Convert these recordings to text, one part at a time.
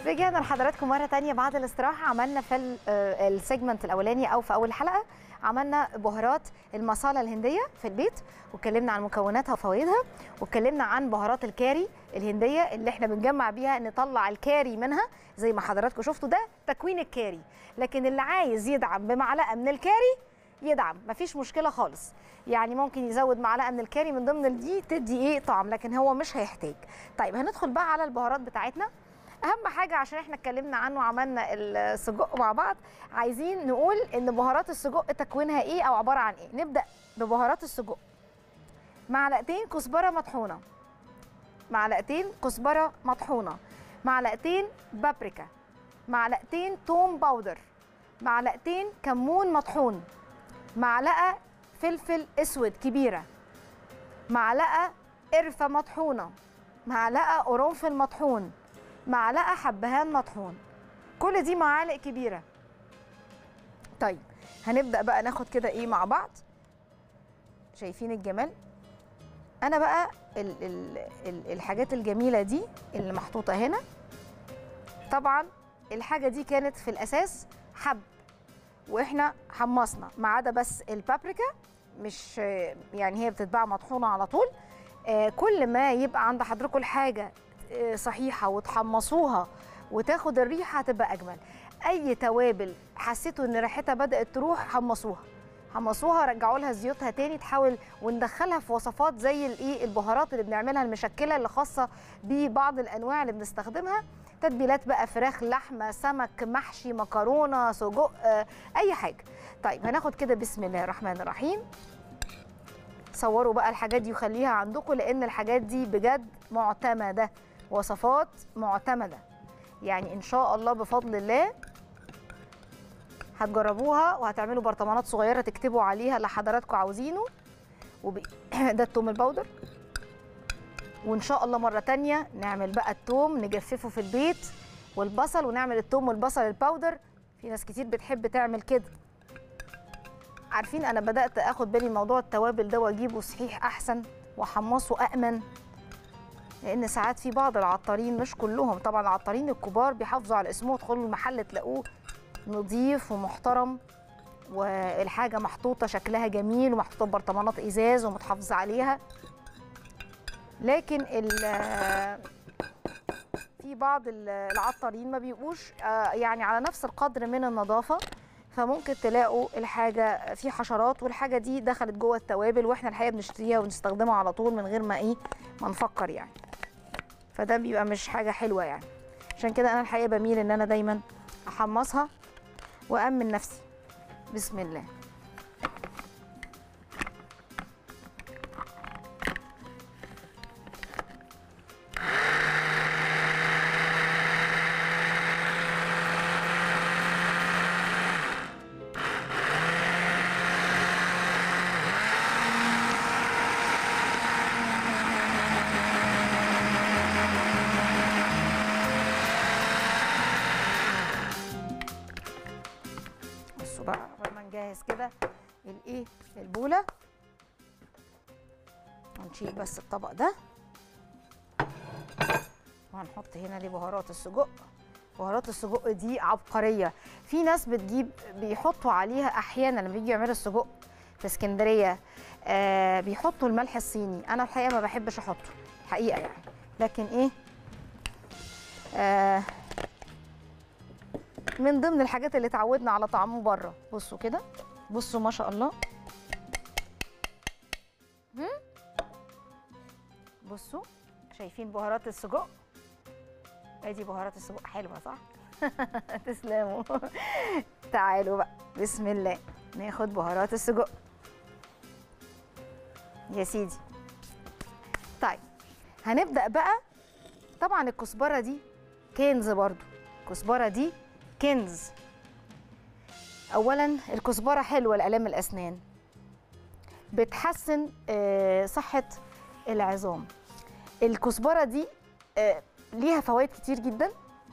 رجعنا لحضراتكم مره تانية بعد الاستراحه عملنا في ال- آه، السيجمنت الاولاني او في اول حلقه عملنا بهارات المصالة الهنديه في البيت واتكلمنا عن مكوناتها وفوائدها واتكلمنا عن بهارات الكاري الهنديه اللي احنا بنجمع بيها نطلع الكاري منها زي ما حضراتكم شفتوا ده تكوين الكاري لكن اللي عايز يدعم بمعلقه من الكاري يدعم مفيش مشكله خالص يعني ممكن يزود معلقه من الكاري من ضمن دي تدي ايه طعم لكن هو مش هيحتاج طيب هندخل بقى على البهارات بتاعتنا اهم حاجه عشان احنا اتكلمنا عنه وعملنا السجق مع بعض عايزين نقول ان بهارات السجق تكوينها ايه او عباره عن ايه نبدا ببهارات السجق معلقتين كزبره مطحونه معلقتين كزبره مطحونه معلقتين بابريكا معلقتين توم باودر معلقتين كمون مطحون معلقه فلفل اسود كبيره معلقه قرفه مطحونه معلقه قرنفل مطحون معلقه حبهان مطحون كل دي معالق كبيره طيب هنبدا بقى ناخد كده ايه مع بعض شايفين الجمال انا بقى ال ال ال الحاجات الجميله دي اللي محطوطه هنا طبعا الحاجه دي كانت في الاساس حب واحنا حمصنا ما عدا بس البابريكا مش يعني هي بتتباع مطحونه على طول آه، كل ما يبقى عند حضراتكم الحاجه آه، صحيحه وتحمصوها وتاخد الريحه هتبقى اجمل اي توابل حسيتوا ان ريحتها بدات تروح حمصوها حمصوها رجعوا لها زيوتها تاني تحاول وندخلها في وصفات زي الايه البهارات اللي بنعملها المشكله اللي خاصه ببعض الانواع اللي بنستخدمها تتبيلات بقى فراخ لحمه سمك محشي مكرونه سجق آه، اي حاجه طيب هناخد كده بسم الله الرحمن الرحيم صوروا بقى الحاجات دي وخليها عندكم لان الحاجات دي بجد معتمده وصفات معتمده يعني ان شاء الله بفضل الله هتجربوها وهتعملوا برطمانات صغيره تكتبوا عليها اللي حضراتكم عاوزينه وب... ده التوم البودر وان شاء الله مره تانية نعمل بقى التوم نجففه في البيت والبصل ونعمل التوم والبصل الباودر في ناس كتير بتحب تعمل كده عارفين انا بدات اخد بالي من موضوع التوابل ده واجيبه صحيح احسن واحمصه امن لان ساعات في بعض العطارين مش كلهم طبعا العطارين الكبار بيحافظوا على اسمه تدخلوا المحل تلاقوه نظيف ومحترم والحاجه محطوطه شكلها جميل ومحطوطه ببرطمانات ازاز ومتحافظ عليها لكن ال- في بعض ال- العطارين ما بيبقوش آه، يعني على نفس القدر من النظافه فممكن تلاقوا الحاجه في حشرات والحاجه دي دخلت جوه التوابل واحنا الحقيقه بنشتريها ونستخدمها على طول من غير ما ايه ما نفكر يعني فده بيبقى مش حاجه حلوه يعني عشان كده انا الحقيقه بميل ان انا دايما احمصها وامن نفسي بسم الله بصوا بقى قبل ما نجهز كده الايه البوله هنشيل بس الطبق ده وهنحط هنا دي بهارات السجق بهارات السجق دي عبقريه في ناس بتجيب بيحطوا عليها احيانا لما بيجي يعملوا السجق في اسكندريه آه بيحطوا الملح الصيني انا الحقيقه ما بحبش احطه حقيقه يعني لكن ايه آه من ضمن الحاجات اللي اتعودنا على طعمه بره بصوا كده بصوا ما شاء الله هم؟ بصوا شايفين بهارات السجق ادي بهارات السجق حلوه صح تسلموا تعالوا بقى بسم الله ناخد بهارات السجق يا سيدي طيب هنبدا بقى طبعا الكزبره دي كنز برضو الكزبره دي كنز اولا الكزبره حلوه لالام الاسنان بتحسن آه، صحه العظام الكزبره دي آه، ليها فوائد كتير جدا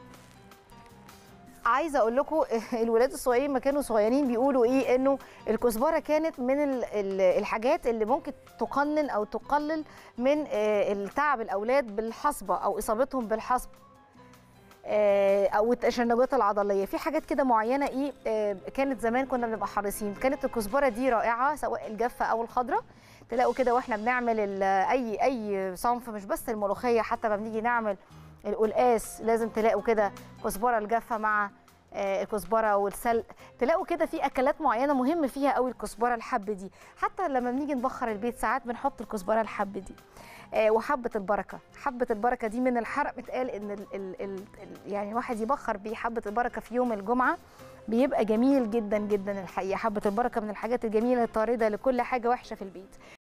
عايزه اقول لكم الولاد الصغيرين ما كانوا صغيرين بيقولوا ايه انه الكزبره كانت من ال- ال- الحاجات اللي ممكن تقنن او تقلل من آه، التعب الاولاد بالحصبه او اصابتهم بالحصبه آه، او التشنجات العضليه في حاجات كده معينه ايه آه، كانت زمان كنا بنبقى حريصين كانت الكزبره دي رائعه سواء الجافه او الخضراء تلاقوا كده واحنا بنعمل ال- اي اي صنف مش بس الملوخيه حتى ما بنيجي نعمل القلقاس لازم تلاقوا كده كزبره الجافه مع آه، الكزبره والسلق تلاقوا كده في اكلات معينه مهم فيها قوي الكزبره الحب دي حتى لما بنيجي نبخر البيت ساعات بنحط الكزبره الحب دي آه، وحبه البركه حبه البركه دي من الحرق بتقال ان ال ال ال ال يعني الواحد يبخر بيه حبه البركه في يوم الجمعه بيبقى جميل جدا جدا الحقيقه حبه البركه من الحاجات الجميله الطارده لكل حاجه وحشه في البيت